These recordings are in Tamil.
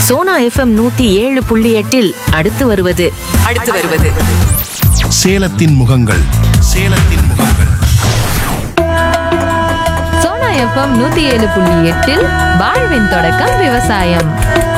சோனா எஃப்எம் நூத்தி ஏழு புள்ளி எட்டில் அடுத்து வருவது அடுத்து வருவது சேலத்தின் முகங்கள் சேலத்தின் முகங்கள் சோனா எஃப்எம் நூத்தி ஏழு புள்ளி எட்டில் வாழ்வின் தொடக்கம் விவசாயம்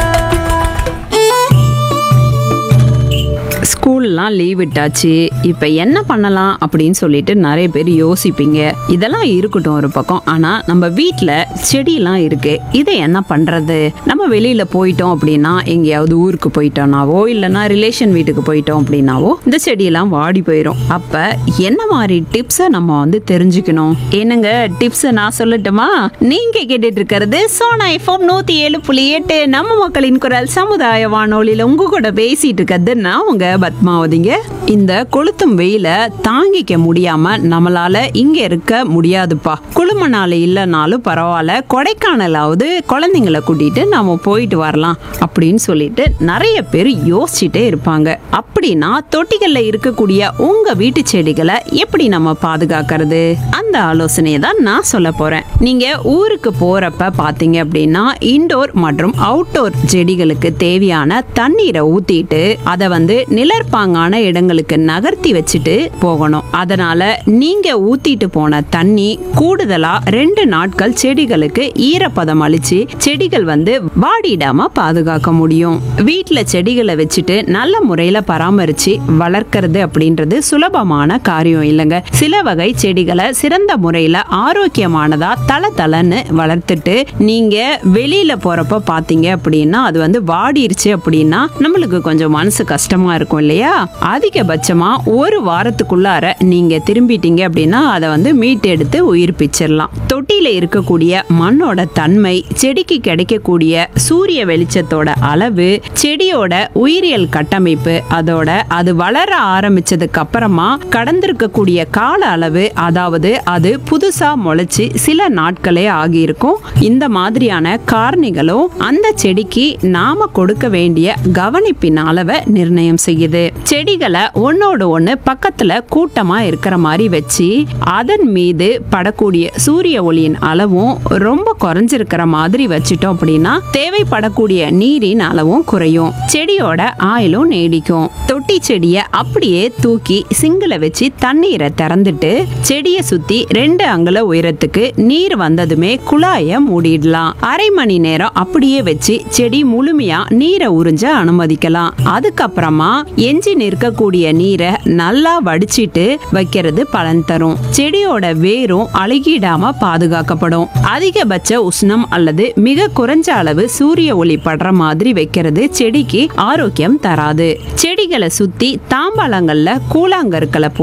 ஸ்கூல்லாம் லீவ் விட்டாச்சு இப்போ என்ன பண்ணலாம் அப்படின்னு சொல்லிட்டு நிறைய பேர் யோசிப்பீங்க இதெல்லாம் இருக்கட்டும் ஒரு பக்கம் ஆனால் நம்ம வீட்டில் செடியெல்லாம் இருக்கு இதை என்ன பண்ணுறது நம்ம வெளியில் போயிட்டோம் அப்படின்னா எங்கேயாவது ஊருக்கு போயிட்டோம்னாவோ இல்லைன்னா ரிலேஷன் வீட்டுக்கு போயிட்டோம் அப்படின்னாவோ இந்த செடியெல்லாம் வாடி போயிடும் அப்போ என்ன மாதிரி டிப்ஸை நம்ம வந்து தெரிஞ்சுக்கணும் என்னங்க டிப்ஸை நான் சொல்லட்டுமா நீங்கள் கேட்டுட்டு இருக்கிறது சோனா எஃப்எம் நூற்றி ஏழு புள்ளி எட்டு நம்ம மக்களின் குரல் சமுதாய வானொலியில் உங்க கூட பேசிட்டு இருக்கிறது நான் உங்க பத்மாவதிங்க இந்த கொளுத்தும் வெயில தாங்கிக்க முடியாம நம்மளால இங்க இருக்க முடியாதுப்பா குளுமனால இல்லைனாலும் பரவாயில்ல கொடைக்கானலாவது குழந்தைங்களை கூட்டிட்டு நாம போயிட்டு வரலாம் அப்படின்னு சொல்லிட்டு நிறைய பேர் யோசிச்சுட்டே இருப்பாங்க அப்படின்னா தொட்டிகள்ல இருக்கக்கூடிய உங்க வீட்டு செடிகளை எப்படி நம்ம பாதுகாக்கிறது அந்த ஆலோசனையை தான் நான் சொல்ல போறேன் நீங்க ஊருக்கு போறப்ப பாத்தீங்க அப்படின்னா இன்டோர் மற்றும் அவுட்டோர் செடிகளுக்கு தேவையான தண்ணீரை ஊத்திட்டு அதை வந்து நிழற்பாங்கான இடங்களுக்கு நகர்த்தி வச்சுட்டு போகணும் அதனால நீங்க ஊத்திட்டு போன தண்ணி கூடுதலா ரெண்டு நாட்கள் செடிகளுக்கு ஈரப்பதம் அளிச்சு செடிகள் வந்து வாடிடாம பாதுகாக்க முடியும் வீட்ல செடிகளை வச்சுட்டு நல்ல முறையில பராமரிச்சு வளர்க்கறது அப்படின்றது சுலபமான காரியம் இல்லைங்க சில வகை செடிகளை சிறந்த முறையில ஆரோக்கியமானதா தள தளன்னு வளர்த்துட்டு நீங்க வெளியில போறப்ப பாத்தீங்க அப்படின்னா அது வந்து வாடிருச்சு அப்படின்னா நம்மளுக்கு கொஞ்சம் மனசு கஷ்டமா இருக்கும் இல்லையா அதிகபட்சமா ஒரு வாரத்துக்குள்ளார நீங்க திரும்பிட்டீங்க அப்படின்னா அதை வந்து மீட்டெடுத்து உயிர்ப்பிச்சிடலாம் தொட்டியில இருக்கக்கூடிய மண்ணோட தன்மை செடிக்கு கிடைக்கக்கூடிய சூரிய வெளிச்சத்தோட அளவு செடியோட உயிரியல் கட்டமைப்பு அதோட அது வளர ஆரம்பிச்சதுக்கு அப்புறமா கடந்திருக்கக்கூடிய கால அளவு அதாவது அது புதுசா முளைச்சு சில நாட்களே ஆகியிருக்கும் இந்த மாதிரியான காரணிகளும் அந்த செடிக்கு நாம கொடுக்க வேண்டிய கவனிப்பின் அளவை நிர்ணயம் செய்யுது செடிகளை ஒன்னோடு ஒண்ணு பக்கத்துல கூட்டமா இருக்கிற மாதிரி வச்சு அதன் மீது படக்கூடிய சூரிய ஒளியின் அளவும் ரொம்ப குறைஞ்சிருக்கிற மாதிரி வச்சிட்டோம் அப்படின்னா தேவைப்படக்கூடிய நீரின் அளவும் குறையும் செடியோட ஆயுளும் நீடிக்கும் தொட்டி செடியை அப்படியே தூக்கி சிங்கில வச்சு தண்ணீரை திறந்துட்டு செடியை சுத்தி ரெண்டு அங்குல உயரத்துக்கு நீர் வந்ததுமே குழாய மூடிடலாம் அரை மணி நேரம் அப்படியே வச்சு செடி முழுமையா நீரை உறிஞ்ச அனுமதிக்கலாம் அதுக்கப்புறமா எஞ்சி நிற்கக்கூடிய நீரை நல்லா வடிச்சிட்டு வைக்கிறது பலன் தரும் செடியோட வேரும் அழுகிடாம பாதுகாக்கப்படும் அதிகபட்ச உஷ்ணம் அல்லது மிக குறைஞ்ச அளவு சூரிய ஒளி படுற மாதிரி வைக்கிறது செடிக்கு ஆரோக்கியம் தராது செடிகளை சுத்தி தாம்பாளங்கள்ல கூழாங்கற்களை